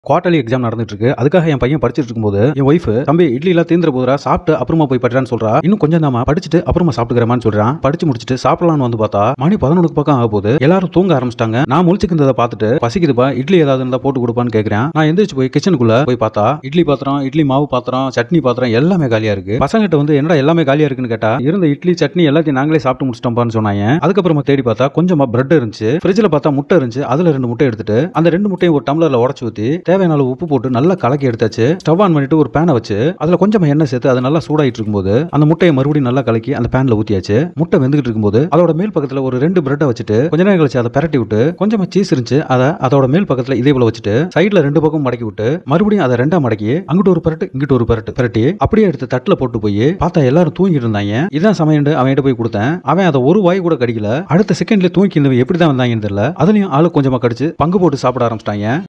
quarterly exam நடந்துட்டு இருக்கு அதுக்காக என் பையன் படிச்சிட்டு இருக்கும்போது என் ஒய்ஃப் தம்பி இட்லி எல்லாம் தீந்துற போதுரா சாப்பிட்டு அப்புறமா போய் படிறான்னு சொல்றா இன்னும் கொஞ்சம் தாமா படிச்சுட்டு அப்புறமா சாப்பிட்டுக்கிறமான்னு சொல்றான் படிச்சு முடிச்சுட்டு சாப்பிடலாம்னு வந்து பார்த்தா மணி பதினொன்று பக்கம் ஆக போகுது எல்லாரும் தூங்க ஆரம்பிச்சிட்டாங்க நான் முழிச்சுக்கிறத பார்த்துட்டு பசிக்குதுப்பா இட்லி ஏதாவது இருந்தா போட்டு கொடுப்பான்னு கேட்கறேன் நான் எந்திரிச்சு போய் கிச்சனுக்குள்ள போய் பார்த்தா இட்லி பாத்திரம் இட்லி மாவு பாத்திரம் சட்னி பாத்திரம் எல்லாமே காலியா இருக்கு பசங்கிட்ட வந்து என்னடா எல்லாமே காலியா இருக்குன்னு கேட்டா இருந்த இட்லி சட்னி எல்லாத்தையும் நாங்களே சாப்பிட்டு முடிச்சிட்டோம்ப்பான்னு சொன்னாங்க அதுக்கப்புறமா தேடி பார்த்தா கொஞ்சமா பிரெட் இருந்துச்சு ஃப்ரிட்ஜில் பார்த்தா முட்டை இருந்துச்சு அதுல ரெண்டு முட்டை எடுத்துட்டு அந்த ரெண்டு முட்டையும் ஒரு டம்ளர்ல உடச்சு ஊத்தி தேவையான அளவு உப்பு போட்டு நல்லா கலக்கி எடுத்தாச்சு ஸ்டவ் ஆன் பண்ணிட்டு ஒரு பேனை வச்சு அதுல கொஞ்சமா எண்ணெய் சேர்த்து அது நல்லா சூடாயிட்டு இருக்கும்போது அந்த முட்டையை மறுபடியும் நல்லா கலக்கி அந்த பேன்ல ஊத்தியாச்சு முட்டை வெந்துகிட்டு இருக்கும்போது அதோட மேல் பக்கத்துல ஒரு ரெண்டு பிரெட்டை வச்சுட்டு கொஞ்ச நேரம் கழிச்சு அதை பரட்டி விட்டு கொஞ்சமா சீஸ் இருந்துச்சு அதை அதோட மேல் பக்கத்துல இதே போல வச்சுட்டு சைடுல ரெண்டு பக்கம் மடக்கி விட்டு மறுபடியும் அதை ரெண்டா மடக்கி அங்கிட்டு ஒரு பரட்டு இங்கிட்டு ஒரு பரட்டு பரட்டி அப்படியே எடுத்து தட்டுல போட்டு போய் பார்த்தா எல்லாரும் தூங்கிட்டு இருந்தாங்க இதான் சமையண்டு அவன்கிட்ட போய் கொடுத்தேன் அவன் அதை ஒரு வாய் கூட கடிக்கல அடுத்த செகண்ட்ல தூங்கி இருந்தவன் எப்படி தான் வந்தாங்கன்னு தெரியல அதுலயும் ஆளு கொஞ்சமா கடிச்சு பங்கு போட்டு சாப்பிட ஆரம்பிச்சிட்டாங்க